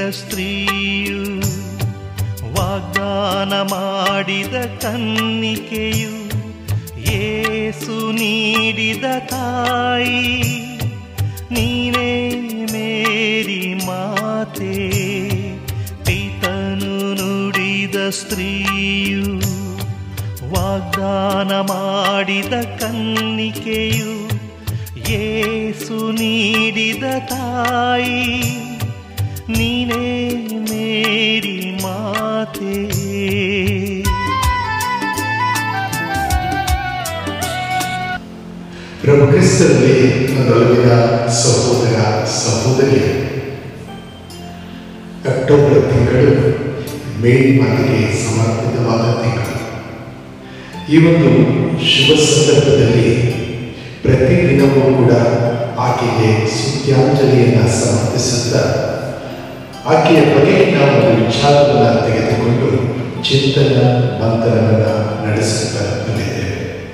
ಸ್ತ್ರೀಯು ವಾಗ್ದಾನ ಮಾಡಿದ ಕನ್ನಿಕೆಯು ಏಸು ನೀಡಿದ ತಾಯಿ ನೀನೇ ಮೇರಿ ಮಾತೆ ಪಿತನು ನುಡಿದ ಸ್ತ್ರೀಯು ವಾಗ್ದಾನ ಮಾಡಿದ ಕನ್ನಿಕೆಯು ಏಸು ನೀಡಿದ ತಾಯಿ ನೀನೇ ಮೇರಿ ಮಾತೆ ಪ್ರಭು ಕ್ರಿಸ್ತರಲ್ಲಿ ನನ್ನೊಲವಿನ ಸಹೋದರ ಸಹೋದರಿ ಅಕ್ಟೋಬರ್ ತಿಂಗಳು ಮೇರಿ ಮಾತಿಗೆ ಸಮರ್ಪಿತವಾದ ತಿಂಗಳು ಈ ಒಂದು ಶುಭ ಸಂದರ್ಭದಲ್ಲಿ ಪ್ರತಿದಿನವೂ ಕೂಡ ಆಕೆಗೆ ಸ್ತುತ್ಯಾಂಜಲಿಯನ್ನು ಸಮರ್ಪಿಸುತ್ತಾ ಆಕೆಯ ಬಗೆಗಿನ ಒಂದು ವಿಚಾರವನ್ನು ತೆಗೆದುಕೊಂಡು ಚಿಂತನ ಮಂಥನವನ್ನು ನಡೆಸುತ್ತಾ ಬಂದಿದ್ದೇವೆ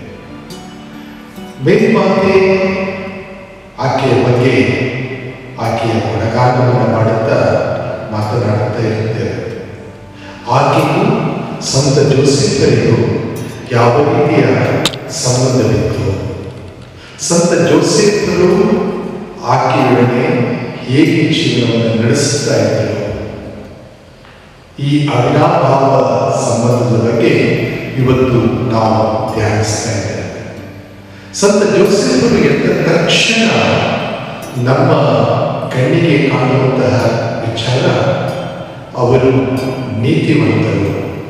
ಮೇರಿ ಮಾತೆ ಆಕೆಯ ಬಗ್ಗೆ ಆಕೆಯ ಗುಣಗಾನವನ್ನು ಮಾಡುತ್ತಾ ಮಾತನಾಡುತ್ತಾ ಇರುತ್ತೇವೆ ಆಕೆಗೂ ಸಂತ ಜೋಸೆಫರಿಗೂ ಯಾವ ರೀತಿಯ ಸಂಬಂಧವಿತ್ತು ಸಂತ ಜೋಸೆಫರು ಆಕೆಯೊಡನೆ ಹೇಗೆ ಜೀವನವನ್ನು ನಡೆಸುತ್ತಾ ಇದ್ದರು ಈ ಅವಿನಾಭಾವ ಸಂಬಂಧದ ಬಗ್ಗೆ ಇವತ್ತು ನಾವು ಧ್ಯಾನಿಸ್ತಾ ಇದ್ದೇವೆ ಸಂತ ಜೋಸೆಫರು ಎದ್ದ ತಕ್ಷಣ ನಮ್ಮ ಕಣ್ಣಿಗೆ ಕಾಣುವಂತಹ ವಿಚಾರ ಅವರು ನೀತಿವಂತರು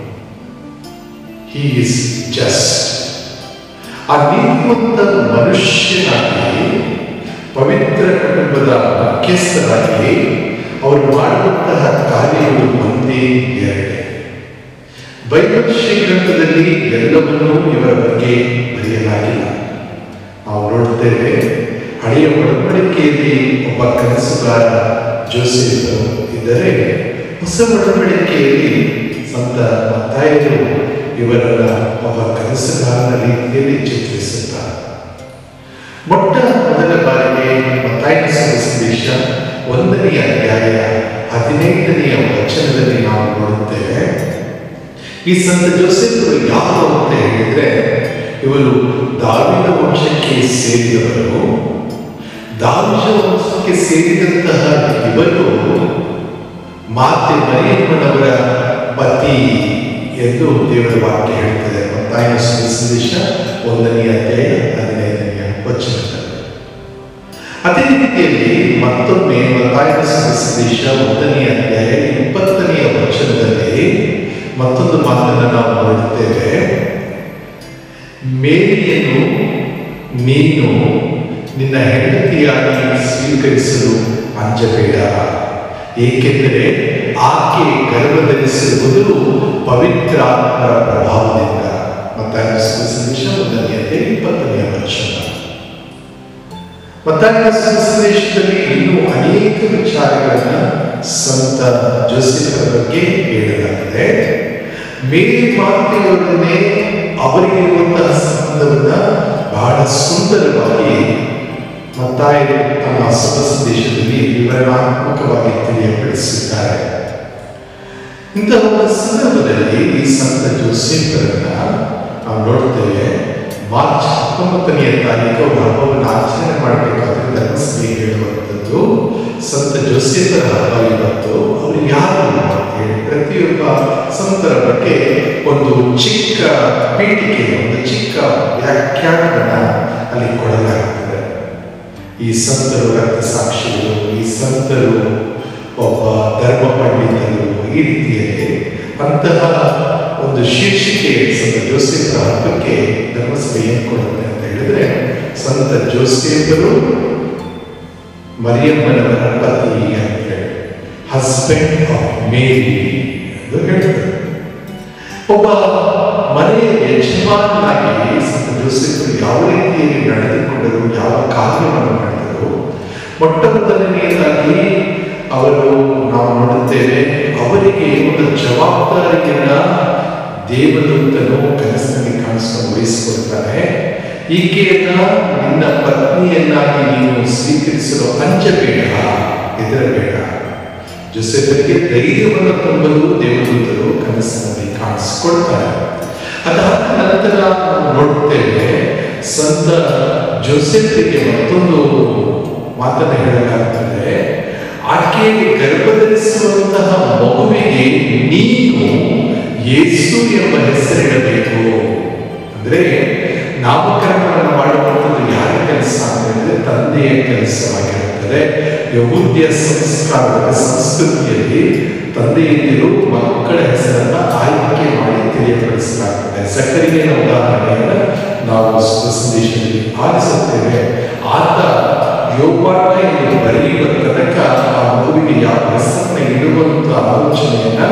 ಹಿ ಇಸ್ ಜಸ್ಟ್ ಆ ನೀತಿವಂತ ಮನುಷ್ಯನಾಗಿ ಪವಿತ್ರ ಕುಟುಂಬದ ಮುಖ್ಯಸ್ಥರಾಗಿ ಅವರು ಮಾಡುವಂತಹ ಕಾರ್ಯಗಳು ಒಂದೇ ಎರಡೇ ಬೈಬಲ್ ಶ್ರೀ ಗ್ರಂಥದಲ್ಲಿ ಎಲ್ಲವನ್ನೂ ಇವರ ಬಗ್ಗೆ ಬರೆಯಲಾಗಿಲ್ಲ ನಾವು ನೋಡುತ್ತೇವೆ ಹಳೆಯ ಒಡಂಬಡಿಕೆಯಲ್ಲಿ ಒಬ್ಬ ಕನಸುಗಾರ ಜೋಸೆಫ್ ಇದ್ದರೆ ಹೊಸ ಒಡಂಬಡಿಕೆಯಲ್ಲಿ ಸಂತ ಮತ್ತಾಯರು ಇವರನ್ನ ಒಬ್ಬ ಕನಸುಗಾರನ ರೀತಿಯಲ್ಲಿ ಚಿತ್ರಿಸುತ್ತಾರೆ ಮೊಟ್ಟ ಮೊದಲ ಬಾರಿಗೆ ಮತ್ತಾಯನ ಸಂದೇಶ ಒಂದನೆಯ ಅಧ್ಯಾಯ ಹದಿನೈದನೆಯ ವಚನದಲ್ಲಿ ನಾವು ನೋಡುತ್ತೇವೆ ಈ ಸಂತ ಜೋಸೆಫರು ಯಾರು ಅಂತ ಹೇಳಿದ್ರೆ ಇವರು ದಾವಿದ ವಂಶಕ್ಕೆ ಸೇರಿದವರು ದಾವಿದ ವಂಶಕ್ಕೆ ಸೇರಿದಂತಹ ಇವರು ಮಾತೆ ಮರಿಯಮ್ಮನವರ ಪತಿ ಎಂದು ದೇವರ ವಾಕ್ಯ ಹೇಳ್ತದೆ ಮತ್ತಾಯನ ಸಂದೇಶ ಒಂದನೆಯ ಅಧ್ಯಾಯ ಹದಿನೈದನೆಯ ವಚನದಲ್ಲಿ ಅದೇ ರೀತಿಯಲ್ಲಿ ಮತ್ತೊಮ್ಮೆ ಮತ್ತಾಯನ ಸಂದೇಶ ಒಂದನೆಯ ಅಧ್ಯಾಯ ಇಪ್ಪತ್ತನೆಯ ವಚನದಲ್ಲಿ ಮತ್ತೊಂದು ಮಾತನ್ನು ನಾವು ನೋಡುತ್ತೇವೆ ಮೇರಿಯನ್ನು ನೀನು ನಿನ್ನ ಹೆಂಡತಿಯಾಗಿ ಸ್ವೀಕರಿಸಲು ಅಂಜಬೇಡ ಏಕೆಂದರೆ ಆಕೆ ಗರ್ಭಧರಿಸಿರುವುದು ಪವಿತ್ರಾತ್ಮರ ಪ್ರಭಾವದಿಂದ ಮತ್ತಾಯ ಸಂದೇಶ ಒಂದನೆಯ ಇಪ್ಪತ್ತನೆಯ ವಚನ ಮತ್ತಾಯ ಸಂದೇಶದಲ್ಲಿ ಇನ್ನೂ ಅನೇಕ ವಿಚಾರಗಳನ್ನ ಸಂತ ಜೋಸೆಫರ ಬಗ್ಗೆ ಹೇಳಲಾಗಿದೆ ಮೇರಿ ಮಾತೆಯೊಡನೆ ಅವರಿಗಿರುವಂತಹ ಸಂಬಂಧವನ್ನ ಬಹಳ ಸುಂದರವಾಗಿ ಮತ್ತಾಯ ತಮ್ಮ ಸುಖ ಸಂದೇಶದಲ್ಲಿ ವಿವರಣಾತ್ಮಕವಾಗಿ ತಿಳಿಯಪಡಿಸಿದ್ದಾರೆ ಇಂತಹ ಒಂದು ಸಂದರ್ಭದಲ್ಲಿ ಈ ಸಂತ ಜೋಸೆಫರನ್ನ ನಾವು ನೋಡ್ತೇವೆ ಮಾರ್ಚ್ ಹತ್ತೊಂಬತ್ತನೆಯ ತಾರೀಕು ಅವರ ಹಬ್ಬವನ್ನು ಆಚರಣೆ ಮಾಡಬೇಕಾದ್ರೆ ಧರ್ಮಸಭೆ ಹೇಳುವಂಥದ್ದು ಸಂತ ಜೋಸೆಫರ ಹಬ್ಬ ಇವತ್ತು ಅವರು ಯಾರು ಅಂತ ಹೇಳಿ ಪ್ರತಿಯೊಬ್ಬ ಸಂತರ ಬಗ್ಗೆ ಒಂದು ಚಿಕ್ಕ ಪೀಠಿಕೆ ಒಂದು ಚಿಕ್ಕ ವ್ಯಾಖ್ಯಾನವನ್ನ ಅಲ್ಲಿ ಕೊಡಲಾಗುತ್ತದೆ ಈ ಸಂತರು ರಕ್ತ ಸಾಕ್ಷಿಗಳು ಈ ಸಂತರು ಒಬ್ಬ ಧರ್ಮ ಪಂಡಿತರು ಈ ರೀತಿಯಲ್ಲಿ ಅಂತಹ ಒಂದು ಶೀರ್ಷಿಕೆ ಸಂತ ಜೋಸೆಫರ ಹಬ್ಬಕ್ಕೆ ಧರ್ಮಸಭೆ ಏನ್ ಕೊಡುತ್ತೆ ಅಂತ ಹೇಳಿದ್ರೆ ಸಂತ ಜೋಸೆಫರು ಮರಿಯಮ್ಮನವರ ಪತಿ ಅಂತ ಹೇಳಿ ಹಸ್ಬೆಂಡ್ ಆಫ್ ಮೇರಿ ಎಂದು ಹೇಳ್ತಾರೆ ಒಬ್ಬ ಮನೆಯ ಯಜಮಾನನಾಗಿ ಸಂತ ಜೋಸೆಫರು ಯಾವ ರೀತಿಯಲ್ಲಿ ನಡೆದುಕೊಂಡರು ಯಾವ ಕಾರ್ಯವನ್ನು ಮಾಡಿದರು ಮೊಟ್ಟ ಮೊದಲನೆಯದಾಗಿ ಅವರು ನಾವು ನೋಡುತ್ತೇವೆ ಅವರಿಗೆ ಒಂದು ಜವಾಬ್ದಾರಿಯನ್ನ ದೇವದೂತನು ಕನಸಿನಲ್ಲಿ ಕಾಣಿಸ್ಕೊಂಡು ವಹಿಸಿಕೊಡ್ತಾನೆ ಈಕೆಯನ್ನ ನಿನ್ನ ಪತ್ನಿಯನ್ನಾಗಿ ನೀನು ಸ್ವೀಕರಿಸಲು ಅಂಜಬೇಡ ಹೆದರಬೇಡ ಜೋಸೆಫರಿಗೆ ಧೈರ್ಯವನ್ನು ತುಂಬಲು ದೇವದೂತರು ಕನಸಿನಲ್ಲಿ ಕಾಣಿಸಿಕೊಳ್ತಾರೆ ಅದಾದ ನಂತರ ನಾವು ನೋಡುತ್ತೇವೆ ಸಂತ ಜೋಸೆಫರಿಗೆ ಮತ್ತೊಂದು ಮಾತನ್ನು ಹೇಳಲಾಗ್ತದೆ ಆಕೆ ಗರ್ಭಧರಿಸುವಂತಹ ಮಗುವಿಗೆ ನೀನು ಯೇಸು ಎಂಬ ಹೆಸರಿಡಬೇಕು ಅಂದ್ರೆ ನಾಮಕರಣವನ್ನು ಮಾಡುವಂಥದ್ದು ಯಾರ ಕೆಲಸ ಅಂತ ಹೇಳಿದ್ರೆ ತಂದೆಯ ಕೆಲಸವಾಗಿರುತ್ತದೆ ಯಹೂದ್ಯ ಸಂಸ್ಕಾರದ ಸಂಸ್ಕೃತಿಯಲ್ಲಿ ತಂದೆಯಂದಿರು ಮಕ್ಕಳ ಹೆಸರನ್ನ ಆಯ್ಕೆ ಮಾಡಿ ತಿಳಿಯಪಡಿಸಲಾಗ್ತದೆ ಸಕ್ಕರಿಗೆನ ಉದಾಹರಣೆಯನ್ನು ನಾವು ಸಂದೇಶದಲ್ಲಿ ಆಲಿಸುತ್ತೇವೆ ಆತ ಯೋಪಾನ ಎಂದು ಬರೆಯುವ ತನಕ ಆ ಮಗುವಿಗೆ ಯಾವ ಹೆಸರನ್ನ ಇಡುವಂತ ಆಲೋಚನೆಯನ್ನ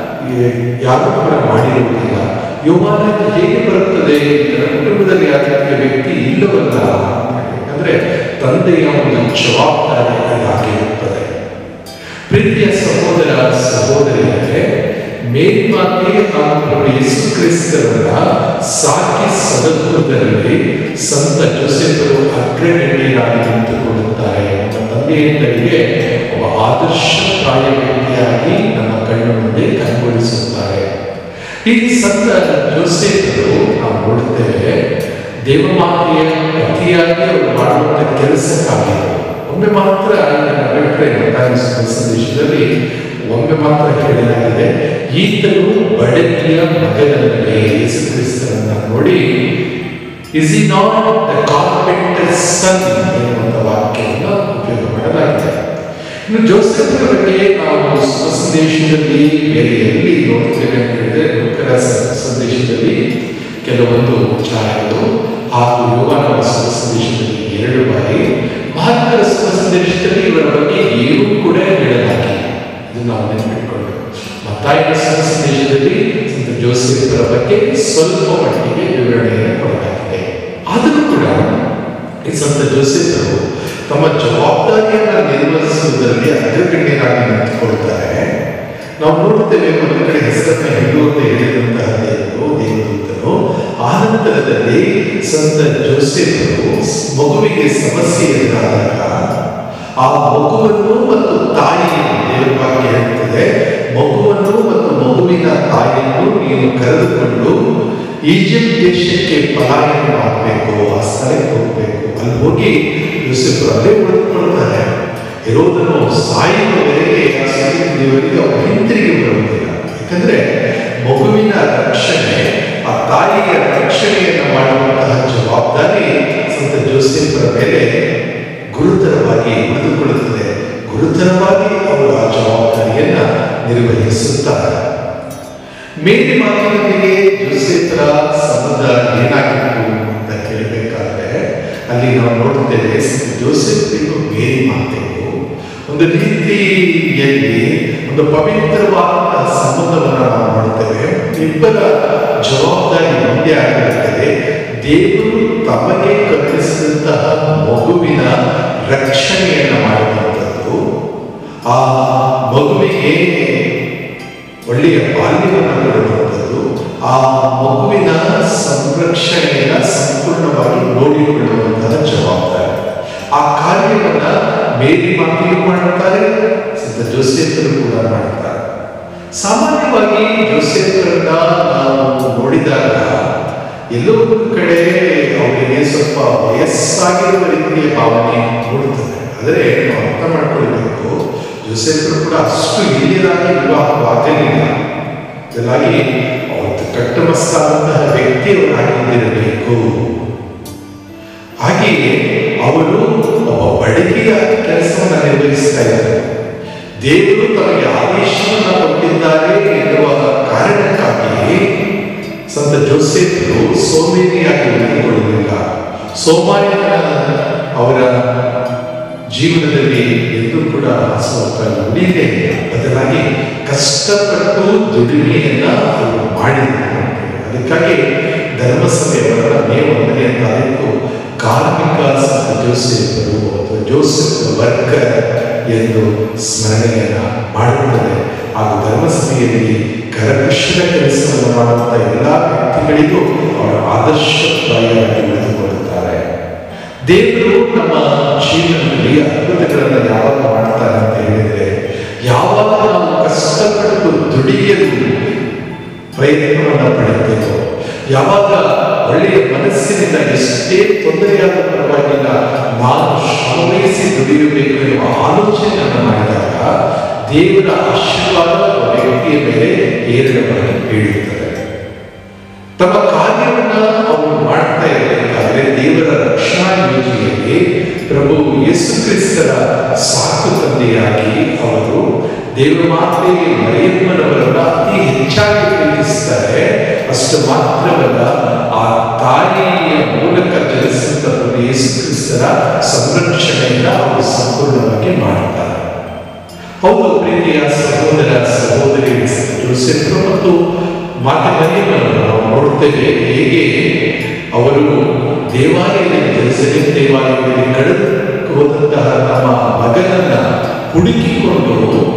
ಯಾರು ಕೂಡ ಮಾಡಿರುವುದಿಲ್ಲ ಯೋಪಾನ ಹೇಗೆ ಬರುತ್ತದೆ ಇದರ ಕುಟುಂಬದಲ್ಲಿ ಆ ರೀತಿಯ ವ್ಯಕ್ತಿ ಇಲ್ಲವಲ್ಲ ಯಾಕಂದ್ರೆ ತಂದೆಯ ಒಂದು ಜವಾಬ್ದಾರಿ ಅದಾಗಿರುತ್ತದೆ ಪ್ರೀತಿಯ ಸಹೋದರ ಸಹೋದರಿಯರೇ ಮೇಲ್ಮಾತೆ ಹಾಗೂ ಯೇಸು ಕ್ರಿಸ್ತರನ್ನ ಸಾಕಿ ಸಲಹುವುದರಲ್ಲಿ ಸಂತ ಜೋಸೆಫರು ಅಗ್ರಗಣ್ಯರಾಗಿ ನಿಂತುಕೊಳ್ಳುತ್ತಾರೆ ನಮ್ಮ ತಂದೆಯಂದರಿಗೆ ಒಬ್ಬ ಆದರ್ಶಪ್ರಾಯ ವ್ಯಕ್ತಿಯಾಗಿ ನಮ್ಮ ಕಣ್ಣು ಮುಂದೆ ಕಣ್ಗೊಳಿಸುತ್ತಾರೆ ಈ ಸಂತ ಜೋಸೆಫರು ನಾವು ನೋಡುತ್ತೇವೆ ದೇವಮಾತೆಯ ಅತಿಯಾಗಿ ಅವರು ಮಾಡುವಂತ ಕೆಲಸಕ್ಕಾಗಿ ಒಮ್ಮೆ ಮಾತ್ರ ನನ್ನ ಬಿಟ್ಟರೆ ಮತ್ತಾಯ ಸಂದೇಶದಲ್ಲಿ ಒಮ್ಮೆ ಮಾತ್ರ ಹೇಳಲಾಗಿದೆ ಈತನು ಬಡಗಿಯ ಮಗನಲ್ಲೇ ಯೇಸು ಕ್ರಿಸ್ತರನ್ನ ನೋಡಿ is he not the carpenter son ಎನ್ನುವಂತ ವಾಕ್ಯವನ್ನು ಉಪಯೋಗ ಮಾಡಲಾಗಿದೆ ಇನ್ನು ಜೋಸೆಫ್ ಬಗ್ಗೆ ನಾವು ಸಂದೇಶದಲ್ಲಿ ಬೇರೆ ಎಲ್ಲಿ ನೋಡ್ತೇವೆ ಅಂತ ಹೇಳಿದ್ರೆ ಲೋಕರ ಸಂದೇಶದಲ್ಲಿ ಕೆಲವೊಂದು ವಿಚಾರಗಳು ಹಾಗೂ ಯೋಗಾನ ಸಂದೇಶದಲ್ಲಿ ಎರಡು ಬಾರಿ ಮಹತ್ತರ ಸಂದೇಶದಲ್ಲಿ ಇವರ ಬಗ್ಗೆ ಏನೂ ಕೂಡ ಹೇಳಲಾಗಿಲ್ಲ ಇದು ನಾವು ನೆನಪಿಟ್ಕೊಳ್ಬೇಕು ಮತ್ತಾಯನ ಸಂದೇಶದಲ್ಲಿ ಸಂತ ಜೋಸೆಫರ ಬಗ್ಗೆ ಸ್ವಲ್ಪ ಮಟ್ಟಿಗೆ ವಿವರಣೆಯನ್ನು ಕೊಡಲಾಗಿದೆ ಆದರೂ ಕೂಡ ಈ ಸಂತ ಜೋಸೆಫರು ತಮ್ಮ ಜವಾಬ್ದಾರಿಯನ್ನು ನಿರ್ವಹಿಸುವುದರಲ್ಲಿ ಅಗ್ರಗಣ್ಯರಾಗಿ ನಿಂತುಕೊಳ್ತಾರೆ ನಾವು ನೋಡುತ್ತೇವೆ ಒಂದು ಕಡೆ ಹೆಸರನ್ನ ಹೇಳುವಂತ ಹೇಳಿದಂತಹ ದೇವರು ದೇವದೂತನು ಆನಂತರದಲ್ಲಿ ಸಂತ ಜೋಸೆಫರು ಮಗುವಿಗೆ ಸಮಸ್ಯೆ ಎದುರಾದಾಗ ಆ ಮಗುವನ್ನು ಮತ್ತು ತಾಯಿಯನ್ನು ದೇವರ ಬಗ್ಗೆ ಹೇಳ್ತದೆ ಮಗುವನ್ನು ಮತ್ತು ಮಗುವಿನ ತಾಯಿಯನ್ನು ನೀನು ಕರೆದುಕೊಂಡು ಈಜಿಪ್ಟ್ ದೇಶಕ್ಕೆ ಪಲಾಯನ ಮಾಡಬೇಕು ಆ ಸ್ಥಳಕ್ಕೆ ಹೋಗಬೇಕು ಅಲ್ಲಿ ಹೋಗಿ ಯೂಸೆಫ್ ಅಲ್ಲೇ ಉಳಿದುಕೊಳ್ತಾರೆ ಇರೋದನ್ನು ಸಾಯುವವರೆಗೆ ಆ ಸೈನಿಕ ದೇವರಿಗೆ ಅವರು ಹಿಂತಿರುಗಿ ಬರುವುದಿಲ್ಲ ಯಾಕಂದ್ರೆ ಮಗುವಿನ ರಕ್ಷಣೆ ಆ ತಾಯಿಯ ರಕ್ಷಣೆಯನ್ನು ಮಾಡುವಂತಹ ಜವಾಬ್ದಾರಿ ಸಂತ ಜೋಸೆಫರ ಮೇಲೆ ಗುರುತರವಾಗಿ ಉಳಿದುಕೊಳ್ಳುತ್ತದೆ ಗುರುತರವಾಗಿ ಅವರು ಆ ಜವಾಬ್ದಾರಿಯನ್ನ ನಿರ್ವಹಿಸುತ್ತಾರೆ ಮೇರಿ ಮಾತಿನೊಂದಿಗೆ ಜೋಸೆಫರ ಸಂಬಂಧ ಏನಾಗಿತ್ತು ಅಂತ ಕೇಳಬೇಕಾದ್ರೆ ಅಲ್ಲಿ ನಾವು ನೋಡುತ್ತೇವೆ ಜೋಸೆಫಿಗೂ ಮೇರಿ ಮಾತೆಗೂ ಒಂದು ರೀತಿಯಲ್ಲಿ ಒಂದು ಪವಿತ್ರವಾದ ಸಂಬಂಧವನ್ನು ನಾವು ನೋಡ್ತೇವೆ ಇಬ್ಬರ ಜವಾಬ್ದಾರಿ ಒಂದೇ ಆಗಿರುತ್ತದೆ ದೇವರು ತಮಗೆ ಕಲ್ಪಿಸಿದಂತಹ ಮಗುವಿನ ರಕ್ಷಣೆಯನ್ನು ಮಾಡುವಂಥದ್ದು ಆ ಮಗುವಿಗೆ ಒಳ್ಳೆಯ ಬಾಲ್ಯವನ್ನು ಕೊಡುವಂಥದ್ದು ಆ ಮಗುವಿನ ಸಂರಕ್ಷಣೆಯನ್ನ ಸಂಪೂರ್ಣವಾಗಿ ನೋಡಿಕೊಳ್ಳುವಂತಹ ಜವಾಬ್ದಾರಿ ಆ ಕಾರ್ಯವನ್ನ ಮೇರಿ ಮಾತೆಯು ಮಾಡುತ್ತಾರೆ ಸಂತ ಜೋಸೆಫರು ಕೂಡ ಮಾಡುತ್ತಾರೆ ಸಾಮಾನ್ಯವಾಗಿ ಜೋಸೆಫರನ್ನ ನಾವು ನೋಡಿದಾಗ ಎಲ್ಲೋ ಒಂದು ಕಡೆ ಅವರಿಗೆ ಸ್ವಲ್ಪ ವಯಸ್ಸಾಗಿರುವ ರೀತಿಯ ಭಾವನೆ ಮೂಡುತ್ತದೆ ಆದರೆ ನಾವು ಅರ್ಥ ಮಾಡ್ಕೊಳ್ಬೇಕು ಜೋಸೆಫರು ಕೂಡ ಅಷ್ಟು ಹಿರಿಯರಾಗಿ ವಿವಾಹವಾಗಲಿಲ್ಲ ಇದರಾಗಿ ಅವತ್ತು ಕಟ್ಟಮಸ್ತಾದಂತಹ ವ್ಯಕ್ತಿಯವರಾಗಿ ಹೊಂದಿರಬೇಕು ಹಾಗೆಯೇ ಅವರು ಒಬ್ಬ ಬಡಗಿಯ ಕೆಲಸವನ್ನು ನಿರ್ವಹಿಸ್ತಾ ಇದ್ದಾರೆ ದೇವರು ತಮಗೆ ಆದೇಶವನ್ನು ಕೊಟ್ಟಿದ್ದಾರೆ ಎನ್ನುವ ಕಾರಣಕ್ಕಾಗಿ ಸಂತ ಜೋಸೆಫರು ಸೋಮೇರಿಯಾಗಿ ಉಳಿದುಕೊಳ್ಳಲಿಲ್ಲ ಸೋಮಾರಿಯ ಅವರ ಜೀವನದಲ್ಲಿ ಎಂದೂ ಕೂಡ ಹಾಸುವಂತ ನುಡಿಯೇ ಇಲ್ಲ ಬದಲಾಗಿ ಕಷ್ಟಪಟ್ಟು ದುಡಿಮೆಯನ್ನ ಅವರು ಮಾಡಿದ್ದಾರೆ ಅದಕ್ಕಾಗಿ ಧರ್ಮಸಭೆಯವರ ಮೇ ಒಂದನೇ ತಾರೀಕು ಕಾರ್ಮಿಕ ಸಂತ ಜೋಸೆಫರು ಅಥವಾ ಜೋಸೆಫ್ ವರ್ಕರ್ ಎಂದು ಸ್ಮರಣೆಯನ್ನ ಮಾಡುತ್ತದೆ ಹಾಗೂ ಧರ್ಮಸಭೆಯಲ್ಲಿ ಕರಕುಶಲ ಕೆಲಸವನ್ನು ಮಾಡುವಂತಹ ಎಲ್ಲ ವ್ಯಕ್ತಿಗಳಿಗೂ ಅವರ ಆದರ್ಶಪ್ರಾಯವಾಗಿ ಉಳಿದುಕೊಳ್ಳುತ್ತಾರೆ ದೇವರು ನಮ್ಮ ಜೀವನದಲ್ಲಿ ಅದ್ಭುತಗಳನ್ನು ಯಾವಾಗ ಮಾಡ್ತಾರೆ ಅಂತ ಹೇಳಿದರೆ ಯಾವಾಗ ಉಳಿಯಲು ಪ್ರಯತ್ನವನ್ನು ಪಡೆದೆವು ಯಾವಾಗ ಒಳ್ಳೆಯ ಮನಸ್ಸಿನಿಂದ ಎಷ್ಟೇ ತೊಂದರೆಯಾದ ಪರವಾಗಿಲ್ಲ ನಾನು ಶ್ರಮವಹಿಸಿ ದುಡಿಯಬೇಕು ಎನ್ನುವ ಆಲೋಚನೆಯನ್ನು ಮಾಡಿದಾಗ ದೇವರ ಆಶೀರ್ವಾದ ಒಬ್ಬ ವ್ಯಕ್ತಿಯ ಮೇಲೆ ಏರಳವನ್ನು ಬೀಳುತ್ತದೆ ತಮ್ಮ ಕಾರ್ಯವನ್ನ ಅವರು ಮಾಡ್ತಾ ಇರಬೇಕಾದ್ರೆ ದೇವರ ರಕ್ಷಣಾ ಯೋಜನೆಯಲ್ಲಿ ಪ್ರಭು ಯೇಸು ಕ್ರಿಸ್ತರ ಸಾಕು ತಂದೆಯಾಗಿ ಅವರು ದೇವರ ಮಾತೆಗೆ ಮರಿಯಮ್ಮನವರನ್ನ ಅತಿ ಹೆಚ್ಚಾಗಿ ಪ್ರೀತಿಸ್ತಾರೆ ಅಷ್ಟು ಮಾತ್ರವಲ್ಲ ಆ ತಾಯಿಯ ಮೂಲಕ ಜನಿಸಿದ ಪ್ರಭು ಯೇಸು ಕ್ರಿಸ್ತರ ಸಂರಕ್ಷಣೆಯನ್ನ ಅವರು ಸಂಪೂರ್ಣವಾಗಿ ಮಾಡ್ತಾರೆ ಹೌದು ಪ್ರೀತಿಯ ಸಹೋದರ ಸಹೋದರಿ ಜೋಸೆಫರು ಮತ್ತು ಮಾತೆ ಮರಿಯಮ್ಮನನ್ನು ನಾವು ನೋಡ್ತೇವೆ ಹೇಗೆ ಅವರು ದೇವಾಲಯದಲ್ಲಿ ಜೆರುಸಲೇಮ್ ದೇವಾಲಯದಲ್ಲಿ ಕಳೆದು ಹೋದಂತಹ ನಮ್ಮ ಮಗನನ್ನ ಹುಡುಕಿಕೊಂಡು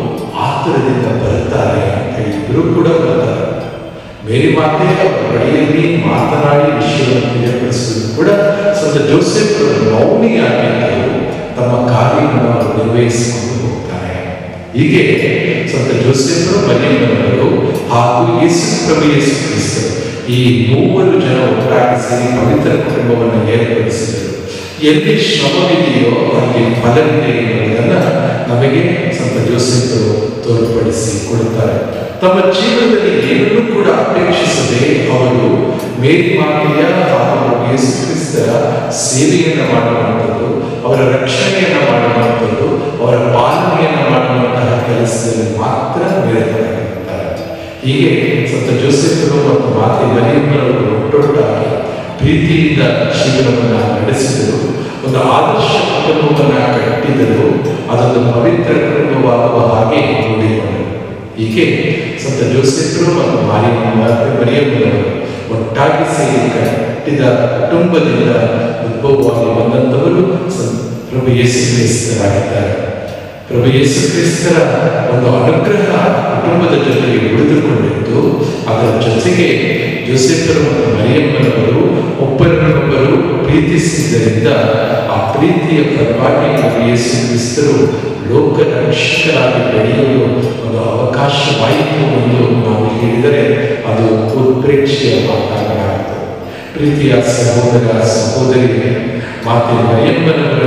ಆತುರದಿಂದ ಬರ್ತಾರೆ ಅಂತ ಇಬ್ಬರು ಕೂಡ ಬರ್ತಾರೆ ಮೇರಿ ಮಾತೆ ಅವರ ಬಳಿಯಲ್ಲಿ ಮಾತನಾಡಿ ವಿಷಯವನ್ನು ತಿಳಿಯಪಡಿಸುವುದು ಕೂಡ ಸಂತ ಜೋಸೆಫ್ ಮೌನಿಯಾಗಿದ್ದರು ತಮ್ಮ ಕಾರ್ಯವನ್ನು ಅವರು ನಿರ್ವಹಿಸಿಕೊಂಡು ಹೋಗ್ತಾರೆ ಹೀಗೆ ಸಂತ ಜೋಸೆಫರು ಮರಿಯಮ್ಮನವರು ಹಾಗೂ ಯೇಸು ಪ್ರಭು ಯೇಸು ಕ್ರಿಸ್ತರು ಈ ಮೂವರು ಜನ ಒಟ್ಟಾಗಿ ಸೇರಿ ಪವಿತ್ರ ಕುಟುಂಬವನ್ನು ಏರ್ಪಡಿಸಿದರು ಎಲ್ಲಿ ಶ್ರಮವಿದೆಯೋ ಅಲ್ಲಿ ಫಲವಿದೆ ಎನ್ನುವುದನ್ನು ನಮಗೆ ಸಂತ ಜೋಸೆಫರು ತೋರ್ಪಡಿಸಿ ಕೊಡುತ್ತಾರೆ ತಮ್ಮ ಜೀವನದಲ್ಲಿ ಏನನ್ನೂ ಕೂಡ ಅಪೇಕ್ಷಿಸದೆ ಅವರು ಮೇರಿ ಮಾತೆಯ ಹಾಗೂ ಯೇಸು ಕ್ರಿಸ್ತರ ಸೇವೆಯನ್ನು ಮಾಡುವಂಥದ್ದು ಅವರ ರಕ್ಷಣೆಯನ್ನು ಮಾಡುವಂಥದ್ದು ಅವರ ಪಾಲನೆಯನ್ನು ಮಾಡುವಂತಹ ಕೆಲಸದಲ್ಲಿ ಮಾತ್ರ ನಿರತರಾಗಿರುತ್ತಾರೆ ಹೀಗೆ ಸಂತ ಜೋಸೆಫರು ಮತ್ತು ಮಾತೆ ಮರಿಯಮ್ಮನವರು ಒಟ್ಟೊಟ್ಟಾಗಿ ಪ್ರೀತಿಯಿಂದ ಜೀವನವನ್ನು ನಡೆಸಿದರು ಒಂದು ಆದರ್ಶ ಕುಟುಂಬವನ್ನು ಕಟ್ಟಿದರು ಅದೊಂದು ಪವಿತ್ರ ಕುಟುಂಬವಾಗುವ ಹಾಗೆ ನೋಡಿಕೊಂಡರು ಹೀಗೆ ಸಂತ ಜೋಸೆಫರು ಮತ್ತು ಮಾರಿಯಮ್ಮ ಮರಿಯಮ್ಮನವರು ಒಟ್ಟಾಗಿ ಸೇರಿ ಕಟ್ಟಿದ ಕುಟುಂಬದಿಂದ ಉದ್ಭವವಾಗಿ ಬಂದಂಥವರು ಸಂ- ಪ್ರಭು ಯೇಸು ಕ್ರಿಸ್ತರಾಗಿದ್ದಾರೆ ಪ್ರಭು ಯೇಸು ಕ್ರಿಸ್ತರ ಒಂದು ಅನುಗ್ರಹ ಕುಟುಂಬದ ಜೊತೆಗೆ ಉಳಿದುಕೊಂಡಿದ್ದು ಅದರ ಜೊತೆಗೆ ಜೋಸೆಫರು ಮತ್ತು ಮರಿಯಮ್ಮನವರು ಒಬ್ಬರನ್ನೊಬ್ಬರು ಪ್ರೀತಿಸಿದ್ದರಿಂದ ಆ ಪ್ರೀತಿಯ ಫಲವಾಗಿ ಪ್ರಭು ಯೇಸು ಕ್ರಿಸ್ತರು ಲೋಕ ರಕ್ಷಕರಾಗಿ ಬೆಳೆಯಲು ಒಂದು ಅವಕಾಶವಾಯಿತು ಎಂದು ನಾವು ಹೇಳಿದರೆ ಅದು ಉತ್ಪ್ರೇಕ್ಷೆಯ ಮಾತಾಡಲಾಗುತ್ತದೆ ಪ್ರೀತಿಯ ಸಹೋದರ ಸಹೋದರಿ ಮಾತೆ ಮರಿಯಮ್ಮನವರ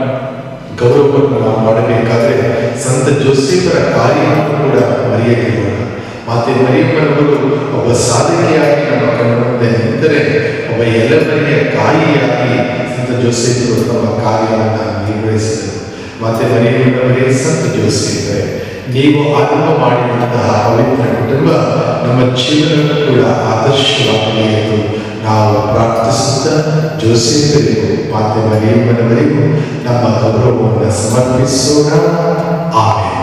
ಗೌರವವನ್ನು ನಾವು ಮಾಡಬೇಕಾದ್ರೆ ಸಂತ ಜೋಸೆಫರ ಕಾರ್ಯವನ್ನು ಕೂಡ ಮರೆಯಲಿಲ್ಲ ಮಾತೆ ಮರಿಯಮ್ಮನವರು ಒಬ್ಬ ಸಾಧಕಿಯಾಗಿ ನಮ್ಮ ಕಣ್ಣ ಮುಂದೆ ನಿಂತರೆ ಒಬ್ಬ ಎಲೆಮರೆಯ ಕಾಯಿಯಾಗಿ ಸಂತ ಜೋಸೆಫರು ತಮ್ಮ ಕಾರ್ಯವನ್ನು ನಿರ್ವಹಿಸಿದರು ಮಾತೆ ಮರಿಯಮ್ಮನವರೇ ಸಂತ ಜೋಸೆಫರೇ ನೀವು ಆರಂಭ ಮಾಡಿದಂತಹ ಪವಿತ್ರ ಕುಟುಂಬ ನಮ್ಮ ಜೀವನಕ್ಕೂ ಕೂಡ ಆದರ್ಶವಾಗಲಿ ಎಂದು ನಾವು ಪ್ರಾರ್ಥಿಸುತ್ತಾ ಜೋಸೆಫರಿಗೂ ಮಾತೆ ಮರಿಯಮ್ಮನವರಿಗೂ ನಮ್ಮ ಗೌರವವನ್ನು ಸಮರ್ಪಿಸೋಣ ಆಮೇಲೆ